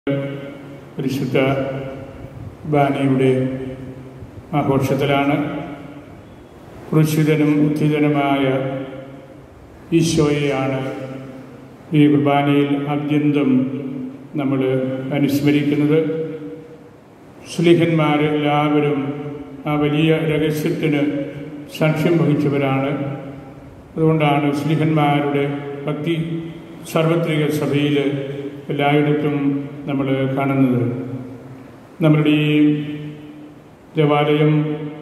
പരിശുദ്ധ ബാനിയുടെ ആഘോഷത്തിലാണ് ക്രൂശിതനും ഉദ്ധിതനുമായ ഈശോയെയാണ് ഈ കുർബാനയിൽ അത്യന്തം നമ്മൾ അനുസ്മരിക്കുന്നത് സ്ലിഹന്മാരെല്ലാവരും ആ വലിയ രഹസ്യത്തിന് സാക്ഷ്യം വഹിച്ചവരാണ് അതുകൊണ്ടാണ് സ്ലിഹന്മാരുടെ ഭക്തി സാർവത്രിക സഭയിൽ എല്ലായിടത്തും നമ്മൾ കാണുന്നത് നമ്മളുടെ ഈ ദേവാലയം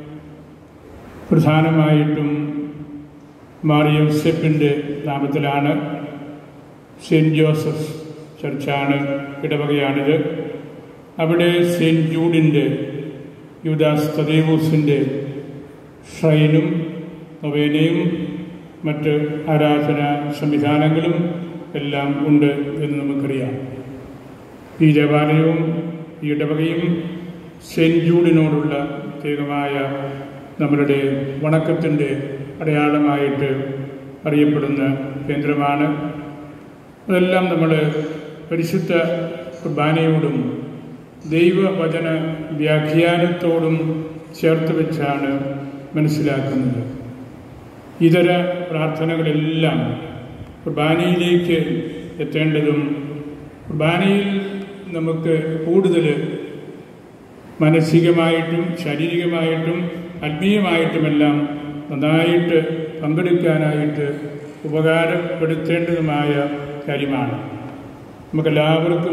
പ്രധാനമായിട്ടും മാറിയം സ്റ്റെപ്പിൻ്റെ നാമത്തിലാണ് സെൻറ്റ് ജോസഫ് ചർച്ചാണ് ഇടവകയാണിത് അവിടെ സെൻറ്റ് ജൂഡിൻ്റെ യുദാസ് തദേവൂസിൻ്റെ ഷ്രൈനും നൊവേനയും മറ്റ് ആരാധന സംവിധാനങ്ങളും എല്ലാം ഉണ്ട് എന്ന് നമുക്കറിയാം ഈ ദേവാലയവും ഈ ഇടവകയും സെൻറ്റ് ജൂഡിനോടുള്ള പ്രത്യേകമായ നമ്മളുടെ വണക്കത്തിൻ്റെ അടയാളമായിട്ട് അറിയപ്പെടുന്ന കേന്ദ്രമാണ് അതെല്ലാം നമ്മൾ പരിശുദ്ധ കുർബാനയോടും ദൈവവചന വ്യാഖ്യാനത്തോടും ചേർത്ത് വെച്ചാണ് മനസ്സിലാക്കുന്നത് ഇതര പ്രാർത്ഥനകളെല്ലാം കുർബാനയിലേക്ക് എത്തേണ്ടതും കുർബാനയിൽ നമുക്ക് കൂടുതൽ മാനസികമായിട്ടും ശാരീരികമായിട്ടും ആത്മീയമായിട്ടുമെല്ലാം നന്നായിട്ട് പങ്കെടുക്കാനായിട്ട് ഉപകാരപ്പെടുത്തേണ്ടതുമായ കാര്യമാണ് നമുക്കെല്ലാവർക്കും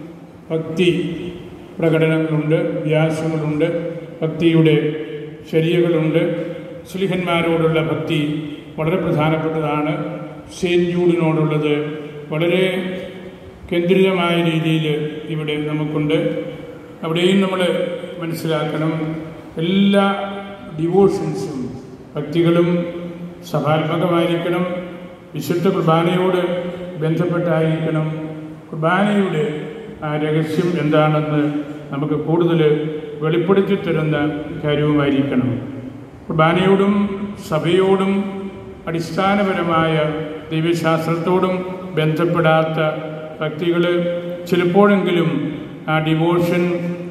ഭക്തി പ്രകടനങ്ങളുണ്ട് വ്യാസങ്ങളുണ്ട് ഭക്തിയുടെ ശരിയകളുണ്ട് സുലിഹന്മാരോടുള്ള ഭക്തി വളരെ പ്രധാനപ്പെട്ടതാണ് സെയിൻറ്റ് ജൂഡിനോടുള്ളത് വളരെ കേന്ദ്രിതമായ രീതിയിൽ ഇവിടെ നമുക്കുണ്ട് അവിടെയും നമ്മൾ മനസ്സിലാക്കണം എല്ലാ ഡിവോഷൻസും ഭക്തികളും സഭാത്മകമായിരിക്കണം വിശുദ്ധ കുർബാനയോട് ബന്ധപ്പെട്ടായിരിക്കണം കുർബാനയുടെ ആ രഹസ്യം എന്താണെന്ന് നമുക്ക് കൂടുതൽ വെളിപ്പെടുത്തി തരുന്ന കാര്യവുമായിരിക്കണം കുർബാനയോടും സഭയോടും അടിസ്ഥാനപരമായ ദൈവശാസ്ത്രത്തോടും ബന്ധപ്പെടാത്ത വ്യക്തികൾ ചിലപ്പോഴെങ്കിലും ആ ഡിവോഷൻ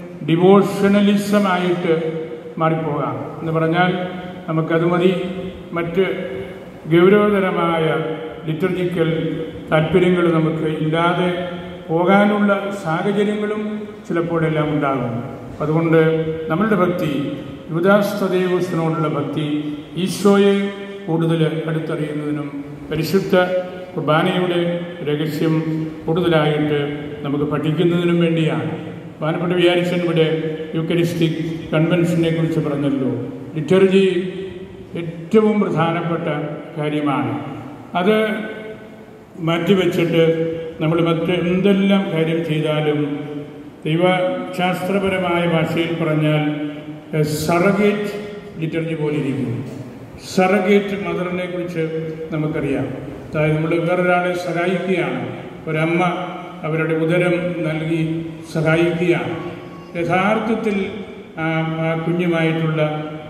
ഡിവോഷണലിസമായിട്ട് മാറിപ്പോകാം എന്ന് പറഞ്ഞാൽ നമുക്കത് മതി മറ്റ് ഗൗരവതരമായ ലിറ്റർജിക്കൽ താല്പര്യങ്ങൾ നമുക്ക് ഇല്ലാതെ പോകാനുള്ള സാഹചര്യങ്ങളും ചിലപ്പോഴെല്ലാം ഉണ്ടാകും അതുകൊണ്ട് നമ്മളുടെ ഭക്തി യുവദാസ്തദേവസിനോടുള്ള ഭക്തി ഈശോയെ കൂടുതൽ അടുത്തറിയുന്നതിനും പരിശുദ്ധ കുർബാനയുടെ രഹസ്യം കൂടുതലായിട്ട് നമുക്ക് പഠിക്കുന്നതിനും വേണ്ടിയാണ് ബഹുമാനപ്പെട്ട വിചാരിച്ചൻ ഇവിടെ യുക്കരിസ്റ്റിക് കൺവെൻഷനെ കുറിച്ച് പറഞ്ഞല്ലോ ലിറ്റർജി ഏറ്റവും പ്രധാനപ്പെട്ട കാര്യമാണ് അത് മാറ്റിവെച്ചിട്ട് നമ്മൾ മറ്റ് എന്തെല്ലാം കാര്യം ചെയ്താലും ദൈവശാസ്ത്രപരമായ ഭാഷയിൽ പറഞ്ഞാൽ സറഗേറ്റ് ലിറ്റർജി പോലെ ഇരിക്കും സറഗേറ്റ് മദറിനെ കുറിച്ച് നമുക്കറിയാം അതായത് നമ്മൾ വേറൊരാളെ സഹായിക്കുകയാണ് ഒരമ്മ അവരുടെ ഉദരം നൽകി സഹായിക്കുകയാണ് യഥാർത്ഥത്തിൽ ആ കുഞ്ഞുമായിട്ടുള്ള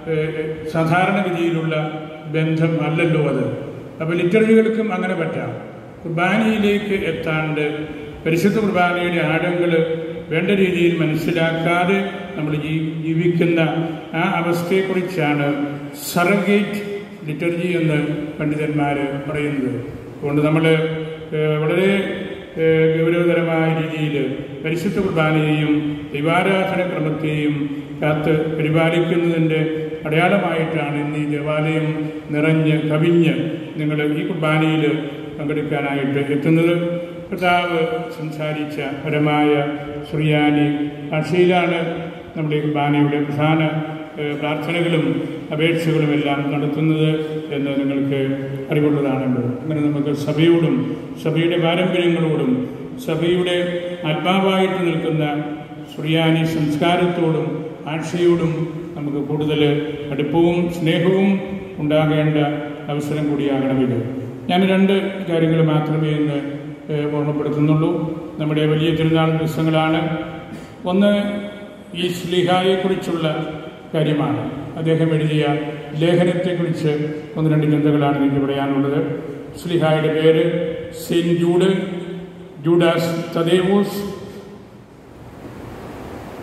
സാധാരണഗതിയിലുള്ള ബന്ധം അല്ലല്ലോ അത് അപ്പോൾ ലിറ്റററികൾക്കും അങ്ങനെ പറ്റാം കുർബാനയിലേക്ക് എത്താണ്ട് പരിശുദ്ധ കുർബാനയുടെ ആഴങ്ങൾ വേണ്ട രീതിയിൽ മനസ്സിലാക്കാതെ നമ്മൾ ജീവിക്കുന്ന ആ അവസ്ഥയെക്കുറിച്ചാണ് സറഗേറ്റ് ലിറ്റർജി എന്ന് പണ്ഡിതന്മാർ പറയുന്നത് അതുകൊണ്ട് നമ്മൾ വളരെ ഗൗരവതരമായ രീതിയിൽ പരിശുദ്ധ കുർബാനയെയും ദൈവാരാധന ക്രമത്തെയും കാത്ത് പരിപാലിക്കുന്നതിൻ്റെ അടയാളമായിട്ടാണ് ഇന്ന് ഈ ദേവാലയം നിറഞ്ഞ് കവിഞ്ഞ് നിങ്ങൾ ഈ കുർബാനയിൽ പങ്കെടുക്കാനായിട്ട് എത്തുന്നത് കർത്താവ് സംസാരിച്ച പരമായ സുറിയാനി ഭാഷയിലാണ് നമ്മുടെ ഈ കുർബാനയുടെ പ്രധാന പ്രാർത്ഥനകളും അപേക്ഷകളും എല്ലാം നടത്തുന്നത് എന്ന് നിങ്ങൾക്ക് അറിവുള്ളതാണല്ലോ അങ്ങനെ നമുക്ക് സഭയോടും സഭയുടെ പാരമ്പര്യങ്ങളോടും സഭയുടെ ആത്മാവായിട്ട് നിൽക്കുന്ന സുറിയാനി സംസ്കാരത്തോടും ഭാഷയോടും നമുക്ക് കൂടുതൽ അടുപ്പവും സ്നേഹവും ഉണ്ടാകേണ്ട അവസരം കൂടിയാകണമിത് ഞാൻ രണ്ട് കാര്യങ്ങൾ മാത്രമേ ഇന്ന് ഓർമ്മപ്പെടുത്തുന്നുള്ളൂ നമ്മുടെ വലിയ തിരുനാൾ ദിവസങ്ങളാണ് ഒന്ന് ഈ സ്ലിഹായെക്കുറിച്ചുള്ള കാര്യമാണ് അദ്ദേഹം എഴുതിയ ലേഖനത്തെക്കുറിച്ച് ഒന്ന് രണ്ട് ചിന്തകളാണ് എനിക്ക് പറയാനുള്ളത് സ്ലിഹായുടെ പേര് saint Jude Judas Thaddeus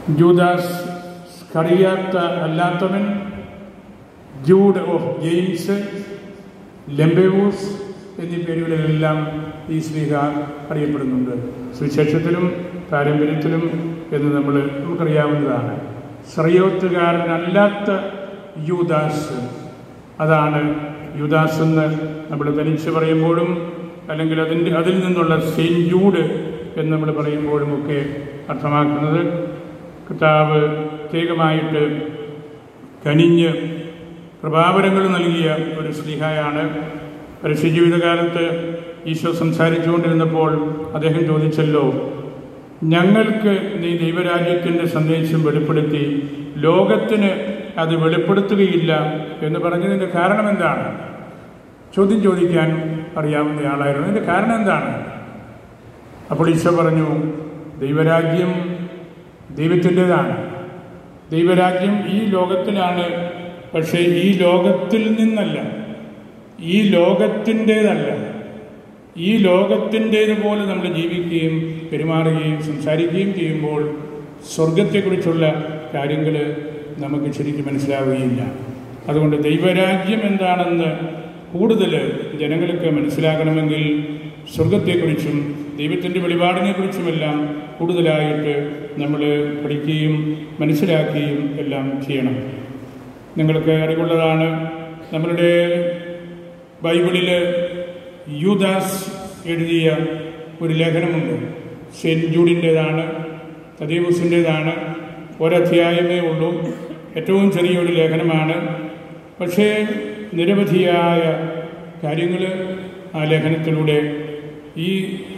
Judas Iscariot അല്ലാത്തവൻ ജൂഡ് ഓഫ് ജെയിംസ് ലെംബെവൂസ് എന്നീ പേരുകളിലെല്ലാം ഈ സ്ത്രീക അറിയപ്പെടുന്നുണ്ട് സുവിശേഷത്തിലും പാരമ്പര്യത്തിലും എന്ന് നമ്മൾ നമുക്കറിയാവുന്നതാണ് ശ്രയോത്തുകാരനല്ലാത്ത യൂദാസ് അതാണ് യൂദാസ് എന്ന് നമ്മൾ തനിച്ച് പറയുമ്പോഴും അല്ലെങ്കിൽ അതിൻ്റെ അതിൽ നിന്നുള്ള സെയിൻറ്റ് ജൂഡ് എന്ന് നമ്മൾ പറയുമ്പോഴും ഒക്കെ അർത്ഥമാക്കുന്നത് കർത്താവ് പ്രത്യേകമായിട്ട് കനിഞ്ഞ് പ്രഭാവരങ്ങൾ നൽകിയ ഒരു സ്ലിഹായാണ് പരസ്യ ജീവിതകാലത്ത് ഈശോ സംസാരിച്ചുകൊണ്ടിരുന്നപ്പോൾ അദ്ദേഹം ചോദിച്ചല്ലോ ഞങ്ങൾക്ക് നീ ദൈവരാജ്യത്തിൻ്റെ സന്ദേശം വെളിപ്പെടുത്തി ലോകത്തിന് അത് വെളിപ്പെടുത്തുകയില്ല എന്ന് പറഞ്ഞതിൻ്റെ കാരണം എന്താണ് ചോദ്യം ചോദിക്കാൻ അറിയാവുന്ന ആളായിരുന്നു അതിൻ്റെ കാരണം എന്താണ് അപ്പോൾ ഈശോ പറഞ്ഞു ദൈവരാജ്യം ദൈവത്തിൻ്റെതാണ് ദൈവരാജ്യം ഈ ലോകത്തിലാണ് പക്ഷേ ഈ ലോകത്തിൽ നിന്നല്ല ഈ ലോകത്തിൻ്റേതല്ല ഈ ലോകത്തിൻ്റേതുപോലെ നമ്മൾ ജീവിക്കുകയും പെരുമാറുകയും സംസാരിക്കുകയും ചെയ്യുമ്പോൾ സ്വർഗത്തെക്കുറിച്ചുള്ള കാര്യങ്ങൾ നമുക്ക് ശരിക്കും മനസ്സിലാവുകയില്ല അതുകൊണ്ട് ദൈവരാജ്യം എന്താണെന്ന് കൂടുതൽ ജനങ്ങൾക്ക് മനസ്സിലാക്കണമെങ്കിൽ സ്വർഗത്തെക്കുറിച്ചും ദൈവത്തിൻ്റെ വെളിപാടിനെക്കുറിച്ചുമെല്ലാം കൂടുതലായിട്ട് നമ്മൾ പഠിക്കുകയും മനസ്സിലാക്കുകയും എല്ലാം ചെയ്യണം നിങ്ങൾക്ക് അറിവുള്ളതാണ് നമ്മളുടെ ബൈബിളിൽ യൂദാസ് എഴുതിയ ഒരു ലേഖനമുണ്ട് സെൻറ്റ് ജൂഡിൻ്റേതാണ് തദീവസിൻ്റേതാണ് ഒരധ്യായമേ ഉള്ളൂ ഏറ്റവും ചെറിയൊരു ലേഖനമാണ് പക്ഷേ നിരവധിയായ കാര്യങ്ങൾ ആ ലേഖനത്തിലൂടെ ഈ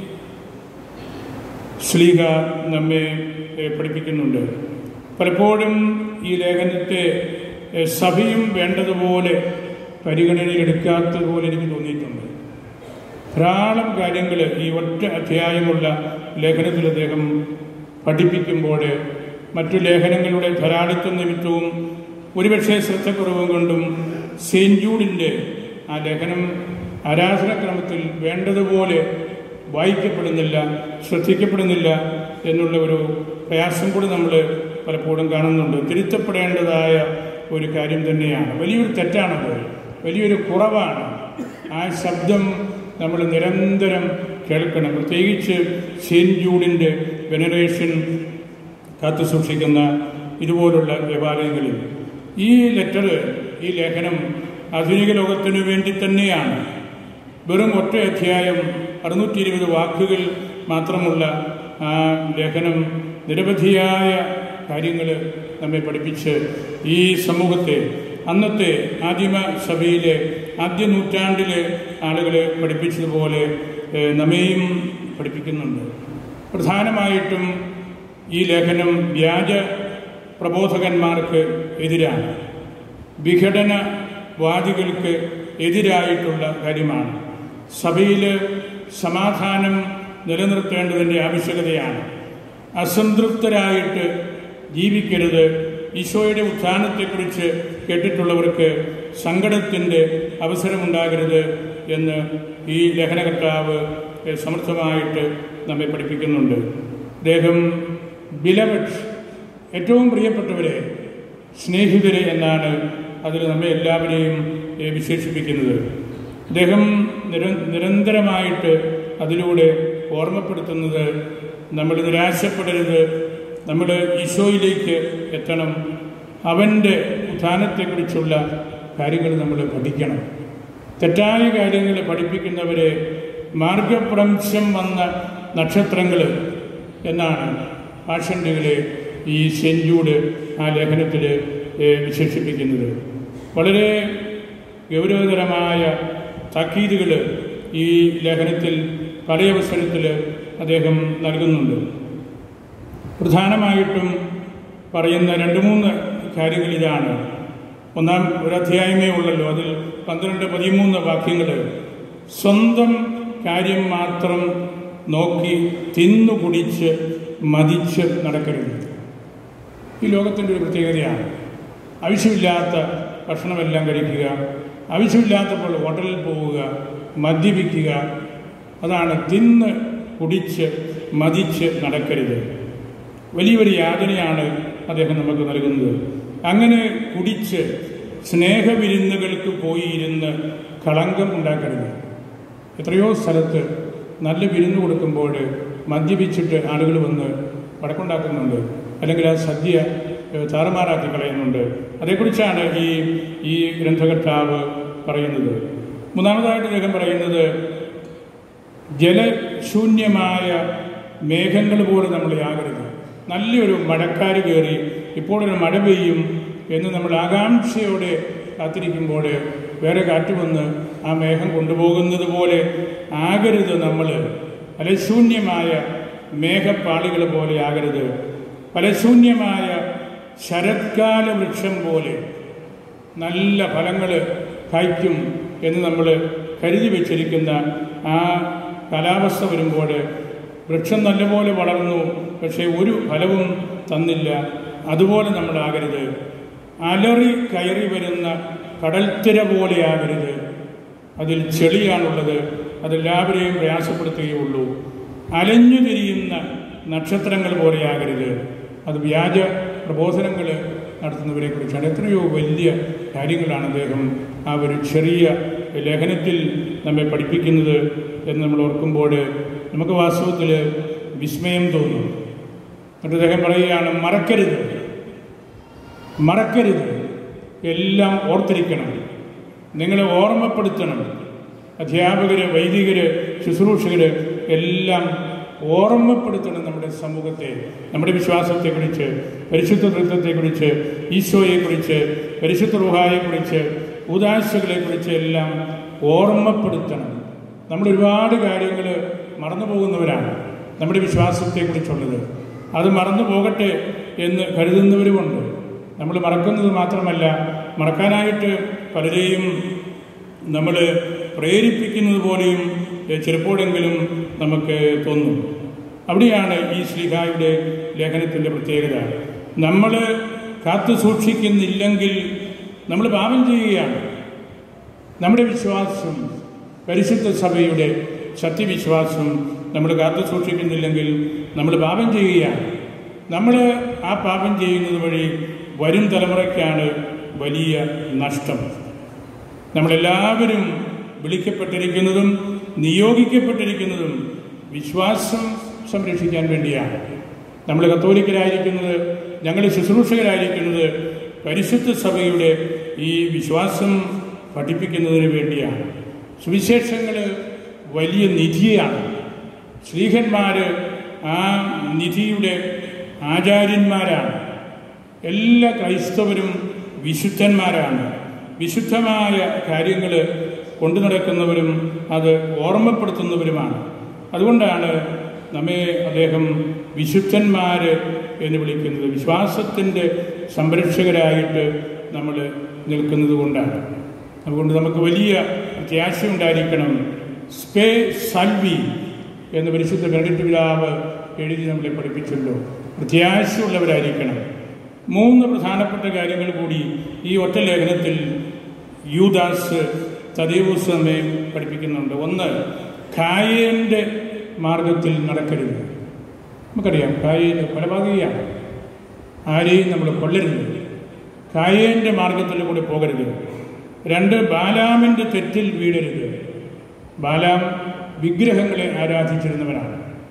ശ്ലീക നമ്മെ എ, പഠിപ്പിക്കുന്നുണ്ട് പലപ്പോഴും ഈ ലേഖനത്തെ എ, സഭയും വേണ്ടതുപോലെ പരിഗണനയിലെടുക്കാത്തതുപോലെ എനിക്ക് തോന്നിയിട്ടുണ്ട് ധാരാളം കാര്യങ്ങൾ ഈ ഒറ്റ അധ്യായമുള്ള ലേഖനത്തിൽ അദ്ദേഹം പഠിപ്പിക്കുമ്പോൾ മറ്റു ലേഖനങ്ങളുടെ ധാരാളിത്വ നിമിത്തവും ഒരുപക്ഷെ ശ്രദ്ധക്കുറവും കൊണ്ടും സെയിൻറ്റ് ജൂഡിൻ്റെ ആ ലേഖനം ആരാധനാക്രമത്തിൽ വേണ്ടതുപോലെ വായിക്കപ്പെടുന്നില്ല ശ്രദ്ധിക്കപ്പെടുന്നില്ല എന്നുള്ള ഒരു പ്രയാസം കൂടി നമ്മൾ പലപ്പോഴും കാണുന്നുണ്ട് തിരുത്തപ്പെടേണ്ടതായ ഒരു കാര്യം തന്നെയാണ് വലിയൊരു തെറ്റാണത് വലിയൊരു കുറവാണ് ആ ശബ്ദം നമ്മൾ നിരന്തരം കേൾക്കണം പ്രത്യേകിച്ച് സെയിൻറ്റ് ജൂഡിൻ്റെ വെനറേഷൻ കാത്തു സൂക്ഷിക്കുന്ന ഇതുപോലുള്ള ദേവാലയങ്ങളിൽ ഈ ലെറ്റർ ഈ ലേഖനം ആധുനിക ലോകത്തിനു വേണ്ടി തന്നെയാണ് വെറും ഒറ്റ അധ്യായം അറുന്നൂറ്റി ഇരുപത് വാക്കുകൾ മാത്രമുള്ള ആ ലേഖനം നിരവധിയായ കാര്യങ്ങൾ നമ്മെ പഠിപ്പിച്ച് ഈ സമൂഹത്തെ അന്നത്തെ ആദിമ സഭയിലെ ആദ്യ നൂറ്റാണ്ടിലെ ആളുകൾ പഠിപ്പിച്ചതുപോലെ ഏഹ്, നമ്മെയും പഠിപ്പിക്കുന്നുണ്ട് പ്രധാനമായിട്ടും ഈ ലേഖനം വ്യാജ പ്രബോധകന്മാർക്ക് എതിരാണ് വിഘടനവാദികൾക്ക് എതിരായിട്ടുള്ള കാര്യമാണ് സഭയിൽ സമാധാനം നിലനിർത്തേണ്ടതിൻ്റെ ആവശ്യകതയാണ് അസംതൃപ്തരായിട്ട് ജീവിക്കരുത് ഈശോയുടെ ഉത്ഥാനത്തെക്കുറിച്ച് കേട്ടിട്ടുള്ളവർക്ക് സങ്കടത്തിൻ്റെ അവസരമുണ്ടാകരുത് എന്ന് ഈ ലേഖനകർത്താവ് എഹ്, സമർത്ഥമായിട്ട് നമ്മെ പഠിപ്പിക്കുന്നുണ്ട് അദ്ദേഹം ബിലവഡ് ഏറ്റവും പ്രിയപ്പെട്ടവരെ സ്നേഹിതരെ എന്നാണ് അതിൽ നമ്മെ എല്ലാവരെയും ഏഹ്, വിശേഷിപ്പിക്കുന്നത് അദ്ദേഹം നിര നിരന്തരമായിട്ട് അതിലൂടെ ഓർമ്മപ്പെടുത്തുന്നത് നമ്മൾ നിരാശപ്പെടരുത് നമ്മൾ ഈശോയിലേക്ക് എത്തണം അവൻ്റെ ഉത്ഥാനത്തെക്കുറിച്ചുള്ള കാര്യങ്ങൾ നമ്മൾ പഠിക്കണം തെറ്റായ കാര്യങ്ങൾ പഠിപ്പിക്കുന്നവരെ മാർഗപ്രംശം വന്ന നക്ഷത്രങ്ങൾ എന്നാണ് ആഷണ്ടുകളെ ഈ സെഞ്ചൂട് ആ ലേഖനത്തിൽ വിശേഷിപ്പിക്കുന്നത് വളരെ ഗൗരവതരമായ താക്കീതുകൾ ഈ ലേഖനത്തിൽ പലയവസരത്തിൽ അദ്ദേഹം നൽകുന്നുണ്ട് പ്രധാനമായിട്ടും പറയുന്ന രണ്ട് മൂന്ന് കാര്യങ്ങൾ ഇതാണ് ഒന്നാം ഒരധ്യായമേ ഉള്ളല്ലോ അതിൽ പന്ത്രണ്ട് പതിമൂന്ന് വാക്യങ്ങൾ സ്വന്തം കാര്യം മാത്രം നോക്കി തിന്നു കുടിച്ച് മതിച്ച് നടക്കരുത് ഈ ലോകത്തിൻ്റെ ഒരു പ്രത്യേകതയാണ് ആവശ്യമില്ലാത്ത ഭക്ഷണമെല്ലാം കഴിക്കുക ആവശ്യമില്ലാത്തപ്പോൾ ഹോട്ടലിൽ പോവുക മദ്യപിക്കുക അതാണ് തിന്ന് കുടിച്ച് മതിച്ച് നടക്കരുത് വലിയൊരു യാതനയാണ് അദ്ദേഹം നമുക്ക് നൽകുന്നത് അങ്ങനെ കുടിച്ച് സ്നേഹവിരുന്നുകൾക്ക് പോയി ഇരുന്ന് കളങ്കം ഉണ്ടാക്കരുത് എത്രയോ സ്ഥലത്ത് നല്ല വിരുന്ന് കൊടുക്കുമ്പോൾ മദ്യപിച്ചിട്ട് ആളുകൾ വന്ന് വടക്കുണ്ടാക്കുന്നുണ്ട് അല്ലെങ്കിൽ ആ സദ്യ ഏഹ്, താറുമാറാക്കി കളയുന്നുണ്ട് അതേക്കുറിച്ചാണ് ഈ ഈ ഗ്രന്ഥകർത്താവ് പറയുന്നത് മൂന്നാമതായിട്ട് അദ്ദേഹം പറയുന്നത് ജലശൂന്യമായ മേഘങ്ങൾ പോലെ നമ്മൾ ആകരുത് നല്ലൊരു മഴക്കാര് കയറി ഇപ്പോഴൊരു മഴ പെയ്യും എന്ന് നമ്മൾ ആകാംക്ഷയോടെ കാത്തിരിക്കുമ്പോൾ വേറെ കാറ്റ് വന്ന് ആ മേഘം കൊണ്ടുപോകുന്നത് പോലെ ആകരുത് നമ്മൾ ഫലശൂന്യമായ മേഘപ്പാളികൾ പോലെ ആകരുത് ഫലശൂന്യമായ ശരത്കാല വൃക്ഷം പോലെ നല്ല ഫലങ്ങൾ കായ്ക്കും എന്ന് നമ്മൾ കരുതി വെച്ചിരിക്കുന്ന ആ കാലാവസ്ഥ വരുമ്പോൾ വൃക്ഷം നല്ലപോലെ വളർന്നു പക്ഷേ ഒരു ഫലവും തന്നില്ല അതുപോലെ നമ്മളാകരുത് അലറി കയറി വരുന്ന കടൽത്തിര പോലെയാകരുത് അതിൽ ചെളിയാണുള്ളത് അതെല്ലാവരെയും പ്രയാസപ്പെടുത്തുകയുള്ളൂ അലഞ്ഞു തിരിയുന്ന നക്ഷത്രങ്ങൾ പോലെയാകരുത് അത് വ്യാജ പ്രബോധനങ്ങൾ നടത്തുന്നവരെ കുറിച്ചാണ് എത്രയോ വലിയ കാര്യങ്ങളാണ് അദ്ദേഹം ആ ഒരു ചെറിയ ലേഖനത്തിൽ നമ്മെ പഠിപ്പിക്കുന്നത് എന്ന് നമ്മൾ ഓർക്കുമ്പോൾ നമുക്ക് വാസ്തവത്തിൽ വിസ്മയം തോന്നും എന്നിട്ട് അദ്ദേഹം പറയുകയാണ് മറക്കരുത് മറക്കരുത് എല്ലാം ഓർത്തിരിക്കണം നിങ്ങളെ ഓർമ്മപ്പെടുത്തണം അധ്യാപകര് വൈദികര് ശുശ്രൂഷകര് എല്ലാം ഓർമ്മപ്പെടുത്തണം നമ്മുടെ സമൂഹത്തെ നമ്മുടെ വിശ്വാസത്തെക്കുറിച്ച് പരിശുദ്ധ തൃത്വത്തെക്കുറിച്ച് ഈശോയെക്കുറിച്ച് പരിശുദ്ധ റുഹായെക്കുറിച്ച് ഉദാശകളെക്കുറിച്ച് എല്ലാം ഓർമ്മപ്പെടുത്തണം നമ്മൾ ഒരുപാട് കാര്യങ്ങൾ മറന്നു പോകുന്നവരാണ് നമ്മുടെ വിശ്വാസത്തെക്കുറിച്ചുള്ളത് അത് മറന്നു പോകട്ടെ എന്ന് കരുതുന്നവരുമുണ്ട് നമ്മൾ മറക്കുന്നത് മാത്രമല്ല മറക്കാനായിട്ട് പലരെയും നമ്മൾ പ്രേരിപ്പിക്കുന്നത് പോലെയും എഹ്, ചിലപ്പോഴെങ്കിലും നമുക്ക് തോന്നും അവിടെയാണ് ഈ ശ്രീഹായുടെ ലേഖനത്തിൻ്റെ പ്രത്യേകത നമ്മൾ കാത്തു സൂക്ഷിക്കുന്നില്ലെങ്കിൽ നമ്മൾ പാപം ചെയ്യുകയാണ് നമ്മുടെ വിശ്വാസം പരിശുദ്ധ സഭയുടെ സത്യവിശ്വാസം നമ്മൾ കാത്തു സൂക്ഷിക്കുന്നില്ലെങ്കിൽ നമ്മൾ പാപം ചെയ്യുകയാണ് നമ്മൾ ആ പാപം ചെയ്യുന്നത് വഴി വരും തലമുറയ്ക്കാണ് വലിയ നഷ്ടം നമ്മളെല്ലാവരും വിളിക്കപ്പെട്ടിരിക്കുന്നതും നിയോഗിക്കപ്പെട്ടിരിക്കുന്നതും വിശ്വാസം സംരക്ഷിക്കാൻ വേണ്ടിയാണ് നമ്മൾ കത്തോലിക്കരായിരിക്കുന്നത് ഞങ്ങൾ ശുശ്രൂഷകരായിരിക്കുന്നത് പരിശുദ്ധ സഭയുടെ ഈ വിശ്വാസം പഠിപ്പിക്കുന്നതിന് വേണ്ടിയാണ് സുവിശേഷങ്ങൾ വലിയ നിധിയാണ് ശ്രീഹന്മാർ ആ നിധിയുടെ ആചാര്യന്മാരാണ് എല്ലാ ക്രൈസ്തവരും വിശുദ്ധന്മാരാണ് വിശുദ്ധമായ കാര്യങ്ങൾ കൊണ്ടു നടക്കുന്നവരും അത് ഓർമ്മപ്പെടുത്തുന്നവരുമാണ് അതുകൊണ്ടാണ് നമ്മെ അദ്ദേഹം വിശുദ്ധന്മാർ എന്ന് വിളിക്കുന്നത് വിശ്വാസത്തിൻ്റെ സംരക്ഷകരായിട്ട് നമ്മൾ നിൽക്കുന്നത് കൊണ്ടാണ് അതുകൊണ്ട് നമുക്ക് വലിയ പ്രത്യാശ ഉണ്ടായിരിക്കണം സ്പേ സൽവി എന്ന് പരിശുദ്ധ ക്രെഡിറ്റ് പിതാവ് എഴുതി നമ്മളെ പഠിപ്പിച്ചല്ലോ പ്രത്യാശയുള്ളവരായിരിക്കണം മൂന്ന് പ്രധാനപ്പെട്ട കാര്യങ്ങൾ കൂടി ഈ ഒറ്റ ലേഖനത്തിൽ യൂദാസ് തദേവൂസ് നമ്മെ പഠിപ്പിക്കുന്നുണ്ട് ഒന്ന് ഖായേൻ്റെ മാർഗത്തിൽ നടക്കരുത് നമുക്കറിയാം കായേന് കൊലപാതകയാണ് ആരെയും നമ്മൾ കൊല്ലരുത് കായേൻ്റെ മാർഗത്തിൽ കൂടെ പോകരുത് രണ്ട് ബാലാമിൻ്റെ തെറ്റിൽ വീഴരുത് ബാലാം വിഗ്രഹങ്ങളെ ആരാധിച്ചിരുന്നവനാണ്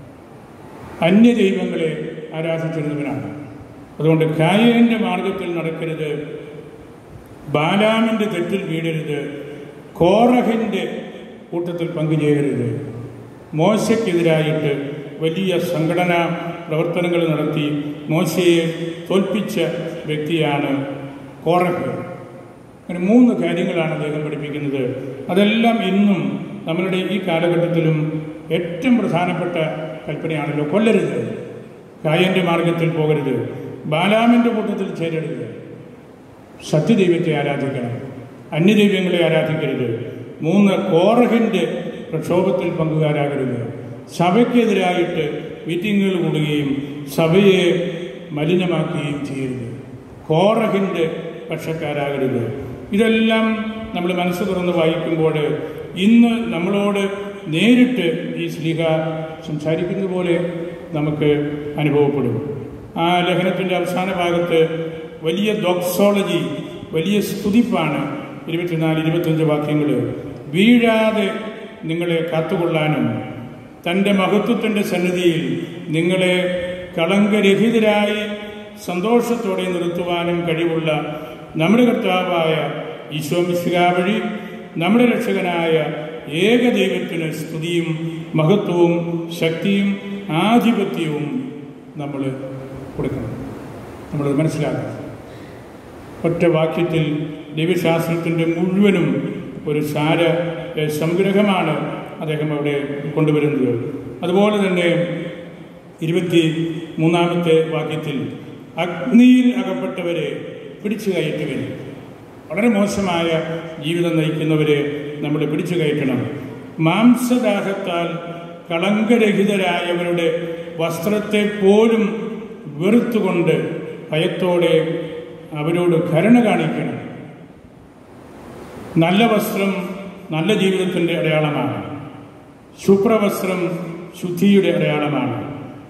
അന്യദൈവങ്ങളെ ആരാധിച്ചിരുന്നവനാണ് അതുകൊണ്ട് കായേൻ്റെ മാർഗത്തിൽ നടക്കരുത് ബാലാമിൻ്റെ തെറ്റിൽ വീഴരുത് കോറഹിൻ്റെ കൂട്ടത്തിൽ പങ്കുചേരരുത് മോശയ്ക്കെതിരായിട്ട് വലിയ സംഘടനാ പ്രവർത്തനങ്ങൾ നടത്തി മോശയെ തോൽപ്പിച്ച വ്യക്തിയാണ് കോറഹ് അങ്ങനെ മൂന്ന് കാര്യങ്ങളാണ് അദ്ദേഹം പഠിപ്പിക്കുന്നത് അതെല്ലാം ഇന്നും നമ്മളുടെ ഈ കാലഘട്ടത്തിലും ഏറ്റവും പ്രധാനപ്പെട്ട കൽപ്പനയാണല്ലോ കൊല്ലരുത് കായന്റെ മാർഗത്തിൽ പോകരുത് ബാലാമിൻ്റെ കൂട്ടത്തിൽ ചേരരുത് സത്യദൈവത്തെ ആരാധിക്കണം അന്യദൈവങ്ങളെ ആരാധിക്കരുത് മൂന്ന് കോറഹിൻ്റെ പ്രക്ഷോഭത്തിൽ പങ്കുകാരാകരുത് സഭയ്ക്കെതിരായിട്ട് മീറ്റിങ്ങുകൾ കൂടുകയും സഭയെ മലിനമാക്കുകയും ചെയ്യരുത് കോറഹിൻ്റെ പക്ഷക്കാരാകരുത് ഇതെല്ലാം നമ്മൾ മനസ്സ് തുറന്ന് വായിക്കുമ്പോൾ ഇന്ന് നമ്മളോട് നേരിട്ട് ഈ സ്ലീഹ സംസാരിക്കുന്ന പോലെ നമുക്ക് അനുഭവപ്പെടും ആ ലേഖനത്തിൻ്റെ അവസാന ഭാഗത്ത് വലിയ ഡോക്സോളജി വലിയ സ്തുതിപ്പാണ് ഇരുപത്തിനാല് ഇരുപത്തഞ്ച് വാക്യങ്ങൾ വീഴാതെ നിങ്ങളെ കാത്തുകൊള്ളാനും തൻ്റെ മഹത്വത്തിൻ്റെ സന്നിധിയിൽ നിങ്ങളെ കളങ്കരഹിതരായി സന്തോഷത്തോടെ നിർത്തുവാനും കഴിവുള്ള നമ്മുടെ കർത്താവായ ഈശോ മിശിക വഴി നമ്മുടെ രക്ഷകനായ ഏകദൈവത്തിന് സ്തുതിയും മഹത്വവും ശക്തിയും ആധിപത്യവും നമ്മൾ കൊടുക്കണം നമ്മളത് മനസ്സിലാക്കണം ഒറ്റ വാക്യത്തിൽ ദൈവശാസ്ത്രത്തിൻ്റെ മുഴുവനും ഒരു സാര ഏഹ്, സംഗ്രഹമാണ് അദ്ദേഹം അവിടെ കൊണ്ടുവരുന്നത് അതുപോലെ തന്നെ ഇരുപത്തി മൂന്നാമത്തെ വാക്യത്തിൽ അഗ്നിയിൽ അകപ്പെട്ടവരെ പിടിച്ചു കയറ്റുവൻ വളരെ മോശമായ ജീവിതം നയിക്കുന്നവരെ നമ്മൾ പിടിച്ചു കയറ്റണം മാംസദാഹത്താൽ കളങ്കരഹിതരായവരുടെ വസ്ത്രത്തെ പോലും വെറുത്തുകൊണ്ട് ഭയത്തോടെ അവരോട് കരുണ കാണിക്കണം നല്ല വസ്ത്രം നല്ല ജീവിതത്തിൻ്റെ അടയാളമാണ് ശുഭ്രവസ്ത്രം ശുദ്ധിയുടെ അടയാളമാണ്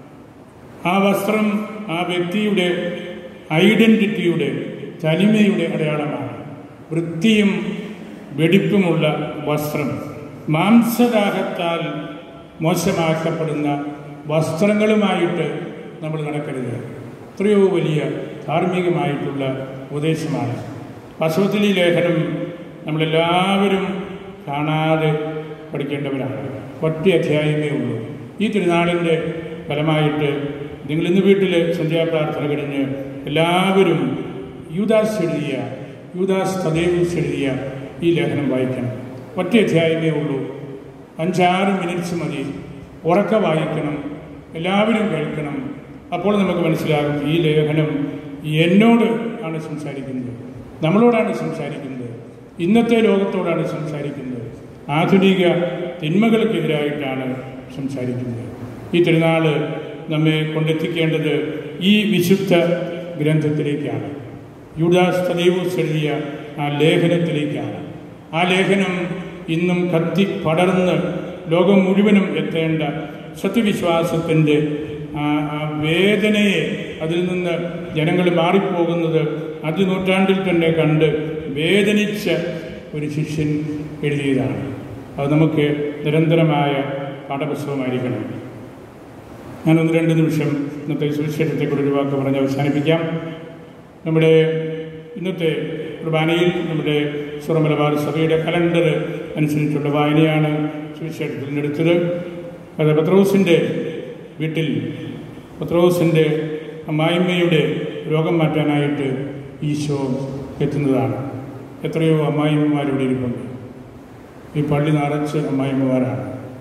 ആ വസ്ത്രം ആ വ്യക്തിയുടെ ഐഡന്റിറ്റിയുടെ തനിമയുടെ അടയാളമാണ് വൃത്തിയും വെടിപ്പുമുള്ള വസ്ത്രം മാംസദാഹത്താൽ മോശമാക്കപ്പെടുന്ന വസ്ത്രങ്ങളുമായിട്ട് നമ്മൾ നടക്കരുത് എത്രയോ വലിയ ധാർമ്മികമായിട്ടുള്ള ഉപദേശമാണ് വാസ്തവത്തിൽ ഈ ലേഖനം നമ്മളെല്ലാവരും കാണാതെ പഠിക്കേണ്ടവരാണ് ഒറ്റ അധ്യായമേ ഉള്ളൂ ഈ തിരുനാളിൻ്റെ ഫലമായിട്ട് നിങ്ങൾ ഇന്ന് വീട്ടിൽ സന്ധ്യാപ്രാർത്ഥന കഴിഞ്ഞ് എല്ലാവരും യൂദാസ് എഴുതിയ യൂദാസ് തദേവൂസ് എഴുതിയ ഈ ലേഖനം വായിക്കണം ഒറ്റ അധ്യായമേ ഉള്ളൂ അഞ്ചാറ് മിനിറ്റ്സ് മതി ഉറക്ക വായിക്കണം എല്ലാവരും കേൾക്കണം അപ്പോൾ നമുക്ക് മനസ്സിലാകും ഈ ലേഖനം എന്നോട് ആണ് സംസാരിക്കുന്നത് നമ്മളോടാണ് സംസാരിക്കുന്നത് ഇന്നത്തെ ലോകത്തോടാണ് സംസാരിക്കുന്നത് ആധുനിക തിന്മകൾക്കെതിരായിട്ടാണ് സംസാരിക്കുന്നത് ഈ തിരുനാള് നമ്മെ കൊണ്ടെത്തിക്കേണ്ടത് ഈ വിശുദ്ധ ഗ്രന്ഥത്തിലേക്കാണ് യൂദാസ് തദൈവൂസ് എഴുതിയ ആ ലേഖനത്തിലേക്കാണ് ആ ലേഖനം ഇന്നും കത്തി പടർന്ന് ലോകം മുഴുവനും എത്തേണ്ട സത്യവിശ്വാസത്തിൻ്റെ ആ ആ വേദനയെ അതിൽ നിന്ന് ജനങ്ങൾ മാറിപ്പോകുന്നത് അതിനൂറ്റാണ്ടിൽ തന്നെ കണ്ട് വേദനിച്ച ഒരു ശിഷ്യൻ എഴുതിയതാണ് അത് നമുക്ക് നിരന്തരമായ പാഠപുസ്തകമായിരിക്കണം ഞാൻ ഒന്ന് രണ്ട് നിമിഷം ഇന്നത്തെ സുവിശേഷത്തെക്കുറിച്ച് ഒരു വാക്ക് പറഞ്ഞ് അവസാനിപ്പിക്കാം നമ്മുടെ ഇന്നത്തെ കുർബാനയിൽ നമ്മുടെ സുറമലബാർ സഭയുടെ കലണ്ടർ അനുസരിച്ചുള്ള വായനയാണ് സുവിശേഷത്തിൽ നിന്നെടുത്തത് അത് പത്രോസിൻ്റെ വീട്ടിൽ പത്രോസിൻ്റെ അമ്മായിമ്മയുടെ രോഗം മാറ്റാനായിട്ട് ഈശോ എത്തുന്നതാണ് എത്രയോ അമ്മായിമ്മമാരിവിടെ ഇരിപ്പുണ്ട് ഈ പള്ളി നിറച്ച് അമ്മായിമ്മമാരാണ്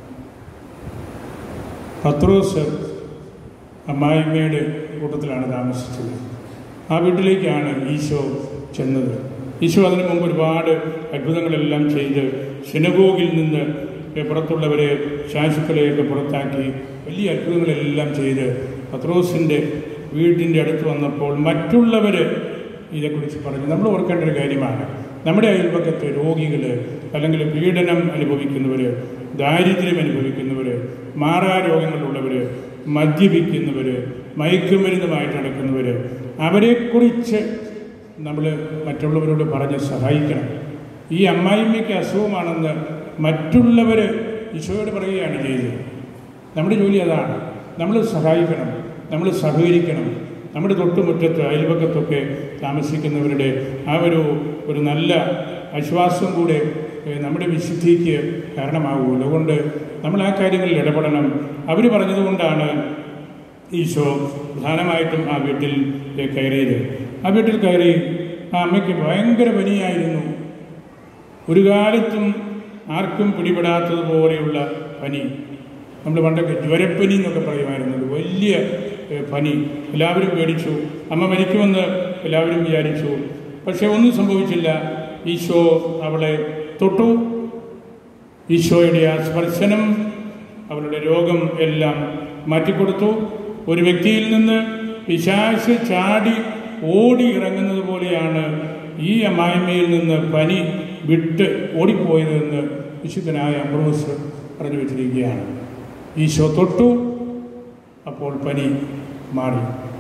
പത്രോസ് അമ്മായിമ്മയുടെ കൂട്ടത്തിലാണ് താമസിച്ചത് ആ വീട്ടിലേക്കാണ് ഈശോ ചെന്നത് ഈശോ അതിനു മുമ്പ് ഒരുപാട് അത്ഭുതങ്ങളെല്ലാം ചെയ്ത് സിനഗോഗിൽ നിന്ന് പുറത്തുള്ളവരെ ശാശുക്കളെയൊക്കെ പുറത്താക്കി വലിയ അത്ഭുതങ്ങളെല്ലാം ചെയ്ത് പത്രോസിൻ്റെ വീടിൻ്റെ അടുത്ത് വന്നപ്പോൾ മറ്റുള്ളവർ ഇതേക്കുറിച്ച് പറഞ്ഞു നമ്മൾ ഓർക്കേണ്ട ഒരു കാര്യമാണ് നമ്മുടെ അയൽപക്കത്ത് രോഗികൾ അല്ലെങ്കിൽ പീഡനം അനുഭവിക്കുന്നവർ ദാരിദ്ര്യം അനുഭവിക്കുന്നവർ മാറാ രോഗങ്ങളുള്ളവർ മദ്യപിക്കുന്നവർ മയക്കുമരുന്നുമായിട്ട് നടക്കുന്നവർ അവരെക്കുറിച്ച് നമ്മൾ മറ്റുള്ളവരോട് പറഞ്ഞ് സഹായിക്കണം ഈ അമ്മായിമ്മയ്ക്ക് അസുഖമാണെന്ന് മറ്റുള്ളവർ ഈശോയോട് പറയുകയാണ് ചെയ്തത് നമ്മുടെ ജോലി അതാണ് നമ്മൾ സഹായിക്കണം നമ്മൾ സഹകരിക്കണം നമ്മുടെ തൊട്ടുമുറ്റത്ത് അയൽപക്കത്തൊക്കെ താമസിക്കുന്നവരുടെ ആ ഒരു ഒരു നല്ല ആശ്വാസം കൂടെ ഏഹ്, നമ്മുടെ വിശുദ്ധിക്ക് കാരണമാകുമല്ലോ അതുകൊണ്ട് നമ്മൾ ആ കാര്യങ്ങളിൽ ഇടപെടണം അവർ പറഞ്ഞതുകൊണ്ടാണ് ഈശോ പ്രധാനമായിട്ടും ആ വീട്ടിൽ ഏഹ്, കയറിയത് ആ വീട്ടിൽ കയറി ആ അമ്മയ്ക്ക് ഭയങ്കര പനിയായിരുന്നു ഒരു കാലത്തും ആർക്കും പിടിപെടാത്തതുപോലെയുള്ള പനി നമ്മൾ പണ്ടൊക്കെ ജ്വരപ്പനി എന്നൊക്കെ പറയുമായിരുന്നു ഒരു വലിയ ഏഹ്, പനി എല്ലാവരും പേടിച്ചു അമ്മ മരിക്കുമെന്ന് എല്ലാവരും വിചാരിച്ചു പക്ഷെ ഒന്നും സംഭവിച്ചില്ല ഈശോ അവളെ തൊട്ടു ഈശോയുടെ ആ സ്പർശനം അവളുടെ രോഗം എല്ലാം മാറ്റിക്കൊടുത്തു ഒരു വ്യക്തിയിൽ നിന്ന് പിശാശ് ചാടി ഓടി ഇറങ്ങുന്നത് പോലെയാണ് ഈ അമ്മായിമ്മയിൽ നിന്ന് പനി വിട്ട് ഓടിപ്പോയതെന്ന് വിശുദ്ധനായ അംബ്രോസ് പറഞ്ഞു വെച്ചിരിക്കുകയാണ് ഈശോ തൊട്ടു അപ്പോൾ പനി മാറി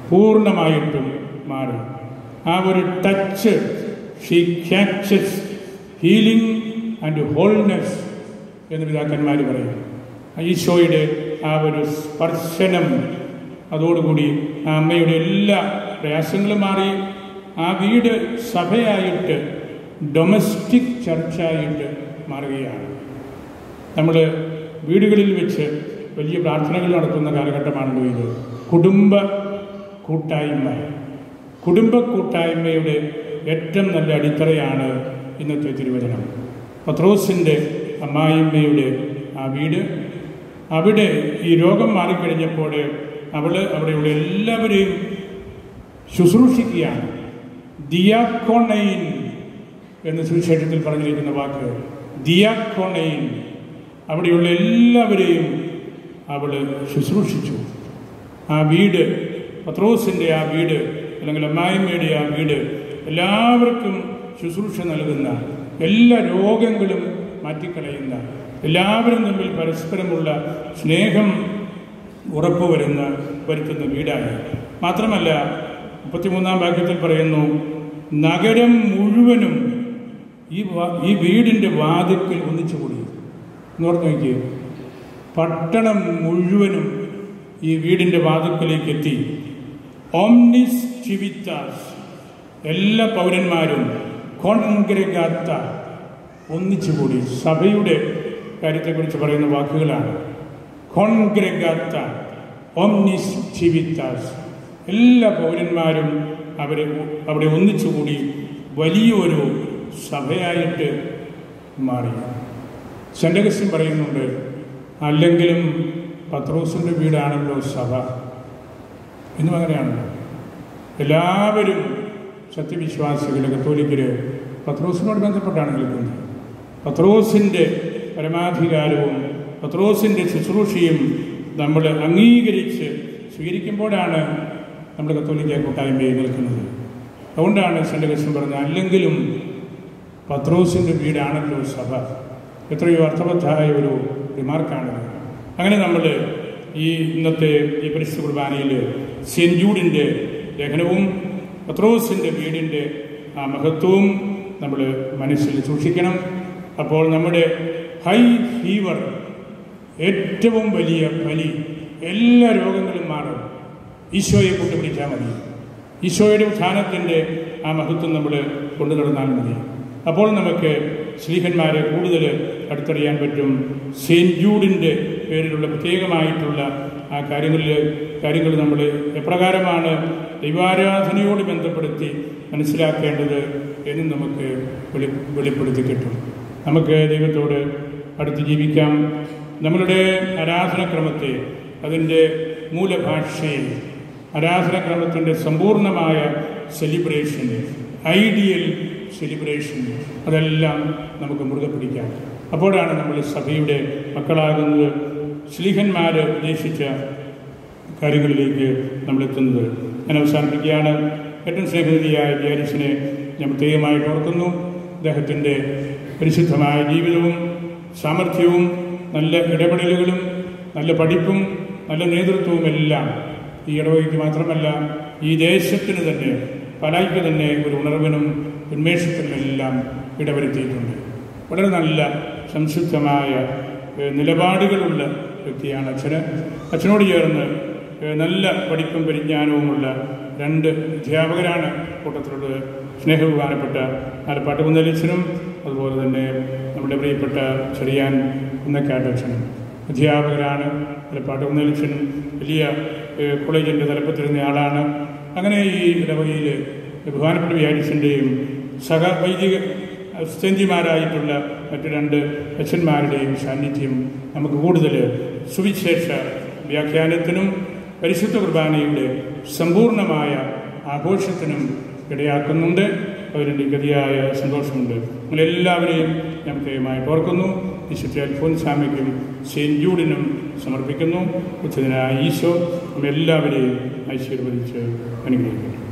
പൂർണ്ണമായിട്ടും മാറി ആ ഒരു touch she catches healing and wholeness എന്ന് പിതാക്കന്മാർ പറയും ഈശോയുടെ ആ ഒരു സ്പർശനം അതോടുകൂടി ആ അമ്മയുടെ എല്ലാ പ്രയാസങ്ങളും മാറി ആ വീട് സഭയായിട്ട് ഡൊമസ്റ്റിക് ചർച്ചായിട്ട് മാറുകയാണ് നമ്മൾ വീടുകളിൽ വെച്ച് വലിയ പ്രാർത്ഥനകൾ നടത്തുന്ന കാലഘട്ടമാണല്ലോ ഇത് കുടുംബ കൂട്ടായ്മ കുടുംബ കൂട്ടായ്മയുടെ ഏറ്റവും നല്ല അടിത്തറയാണ് ഇന്നത്തെ തിരുവചനം പത്രോസിൻ്റെ അമ്മായിമ്മയുടെ ആ വീട് അവിടെ ഈ രോഗം മാറിക്കഴിഞ്ഞപ്പോൾ അവൾ അവിടെയുള്ള എല്ലാവരെയും ശുശ്രൂഷിക്കുകയാണ് ദിയാക്കോണൈൻ എന്ന് സുവിശേഷത്തിൽ പറഞ്ഞിരിക്കുന്ന വാക്ക് ദിയാക്കോണൈൻ അവിടെയുള്ള എല്ലാവരെയും അവൾ ശുശ്രൂഷിച്ചു ആ വീട് പത്രോസിൻ്റെ ആ വീട് അല്ലെങ്കിൽ അമ്മായിമ്മയുടെ ആ വീട് എല്ലാവർക്കും ശുശ്രൂഷ നൽകുന്ന എല്ലാ രോഗങ്ങളും മാറ്റിക്കളയുന്ന എല്ലാവരും തമ്മിൽ പരസ്പരമുള്ള സ്നേഹം ഉറപ്പുവരുന്ന വരുത്തുന്ന വീടായി മാത്രമല്ല മുപ്പത്തിമൂന്നാം വാക്യത്തിൽ പറയുന്നു നഗരം മുഴുവനും ഈ വാ- ഈ വീടിൻ്റെ വാതിക്കൽ ഒന്നിച്ചുകൂടി എന്ന് പറഞ്ഞു നോക്കിയേ പട്ടണം മുഴുവനും ഈ വീടിൻ്റെ വാതിക്കലേക്ക് എത്തി ഓംനിസ് ചിവിത്താസ് എല്ലാ പൗരന്മാരും കോൺഗ്രഗാത്ത ഒന്നിച്ചുകൂടി സഭയുടെ കാര്യത്തെക്കുറിച്ച് പറയുന്ന വാക്കുകളാണ് കോൺഗ്രഗാത്ത ഓംനിസ് ചിവിത്താസ് എല്ലാ പൗരന്മാരും അവരെ അവിടെ ഒന്നിച്ചുകൂടി വലിയൊരു സഭയായിട്ട് മാറി സെൻ്റഗസ്യം പറയുന്നുണ്ട് അല്ലെങ്കിലും പത്രോസിൻ്റെ വീടാണല്ലോ സഭ എന്നും അങ്ങനെയാണല്ലോ എല്ലാവരും സത്യവിശ്വാസികൾ കത്തോലിക്കര് പത്രോസിനോട് ബന്ധപ്പെട്ടാണ് നിൽക്കുന്നത് പത്രോസിൻ്റെ പരമാധികാരവും പത്രോസിൻ്റെ ശുശ്രൂഷയും നമ്മൾ അംഗീകരിച്ച് സ്വീകരിക്കുമ്പോഴാണ് നമ്മൾ കത്തോലിക്ക കൂട്ടായ്മയിൽ നിൽക്കുന്നത് അതുകൊണ്ടാണ് സെൻ്റ് കൃഷ്ണൻ പറഞ്ഞത് അല്ലെങ്കിലും പത്രോസിൻ്റെ വീടാണല്ലോ സഭ എത്രയോ അർത്ഥവത്തായ ഒരു റിമാർക്കാണിത് അങ്ങനെ നമ്മൾ ഈ ഇന്നത്തെ ഈ പരിശുദ്ധ കുർബാനയിൽ സെൻറ്റ് ജൂഡിൻ്റെ ലേഖനവും പത്രോസിൻ്റെ വീടിൻ്റെ ആ മഹത്വവും നമ്മൾ മനസ്സിൽ സൂക്ഷിക്കണം അപ്പോൾ നമ്മുടെ ഹൈ ഫീവർ ഏറ്റവും വലിയ ബലി എല്ലാ രോഗങ്ങളും മാറും ഈശോയെ കൂട്ടുപിടിച്ചാൽ മതി ഈശോയുടെ ഉത്ഥാനത്തിൻ്റെ ആ മഹത്വം നമ്മൾ കൊണ്ടു നടന്നാൽ മതി അപ്പോൾ നമുക്ക് ശ്രീഹന്മാരെ കൂടുതൽ അടുത്തറിയാൻ പറ്റും സെയിൻറ്റ് ജൂഡിൻ്റെ പേരിലുള്ള പ്രത്യേകമായിട്ടുള്ള ആ കാര്യങ്ങളിൽ കാര്യങ്ങൾ നമ്മൾ എപ്രകാരമാണ് ദൈവാരാധനയോട് ബന്ധപ്പെടുത്തി മനസ്സിലാക്കേണ്ടത് എന്ന് നമുക്ക് വെളി വെളിപ്പെടുത്തി കിട്ടും നമുക്ക് ദൈവത്തോട് അടുത്ത് ജീവിക്കാം നമ്മളുടെ ആരാധനക്രമത്തെ അതിൻ്റെ മൂലഭാഷയെ ആരാധനക്രമത്തിൻ്റെ സമ്പൂർണമായ സെലിബ്രേഷൻ ഐഡിയൽ സെലിബ്രേഷൻ അതെല്ലാം നമുക്ക് മുറുകെ പിടിക്കാം അപ്പോഴാണ് നമ്മൾ സഭയുടെ മക്കളാകുന്നത് ശ്ലീഹന്മാർ ഉദ്ദേശിച്ച കാര്യങ്ങളിലേക്ക് നമ്മൾ എത്തുന്നത് ഞാൻ അവസാനിപ്പിക്കുകയാണ് ഏറ്റവും സ്നേഹനിധിയായ ബ്യാരിസിനെ ഞാൻ പ്രത്യേകമായിട്ട് ഓർക്കുന്നു അദ്ദേഹത്തിൻ്റെ പരിശുദ്ധമായ ജീവിതവും സാമർഥ്യവും നല്ല ഇടപെടലുകളും നല്ല പഠിപ്പും നല്ല നേതൃത്വവും എല്ലാം ഈ ഇടവകയ്ക്ക് മാത്രമല്ല ഈ ദേശത്തിന് തന്നെ പലായ്ക്ക് തന്നെ ഒരു ഉണർവിനും ഉന്മേഷത്തിനും എല്ലാം ഇടവരുത്തിയിട്ടുണ്ട് വളരെ നല്ല സംശുദ്ധമായ ഏഹ്, നിലപാടുകളുള്ള വ്യക്തിയാണ് അച്ഛന് അച്ഛനോട് ചേർന്ന് ഏഹ്, നല്ല പഠിപ്പും പരിജ്ഞാനവുമുള്ള രണ്ട് അധ്യാപകരാണ് കൂട്ടത്തിലുള്ളത് സ്നേഹബഹുമാനപ്പെട്ട ആലപ്പാട്ട് കുന്നലച്ചനും അതുപോലെ തന്നെ നമ്മുടെ പ്രിയപ്പെട്ട ചെറിയാൻ കുന്നക്കാട്ടച്ഛനും അധ്യാപകരാണ് ആലപ്പാട്ട് കുന്നലച്ചനും വലിയ ഏഹ്, കോളേജിൻ്റെ തലപ്പത്തിരുന്ന ആളാണ് അങ്ങനെ ഈ ഇടവകയിൽ ബഹുമാനപ്പെട്ട വ്യാരിസിൻ്റെയും സഹ വൈദിക സ്ഥന്തിമാരായിട്ടുള്ള മറ്റു രണ്ട് അച്ഛന്മാരുടെയും സാന്നിധ്യം നമുക്ക് കൂടുതൽ സുവിശേഷ വ്യാഖ്യാനത്തിനും പരിശുദ്ധ കുർബാനയുടെ സമ്പൂർണമായ ആഘോഷത്തിനും ഇടയാക്കുന്നുണ്ട് അതിൻ്റെ ഗതിയായ സന്തോഷമുണ്ട് നിങ്ങളെല്ലാവരെയും ഞാൻ പ്രത്യേകമായിട്ട് ഓർക്കുന്നു വിശുദ്ധ അൽഫോൻസാമയ്ക്കും സെയിൻറ്റ് ജൂഡിനും സമർപ്പിക്കുന്നു ഉച്ചതിനായ ഈശോ നമ്മെല്ലാവരെയും ഐശ്വര്യവദിച്ച് അനുഗ്രഹിക്കുന്നു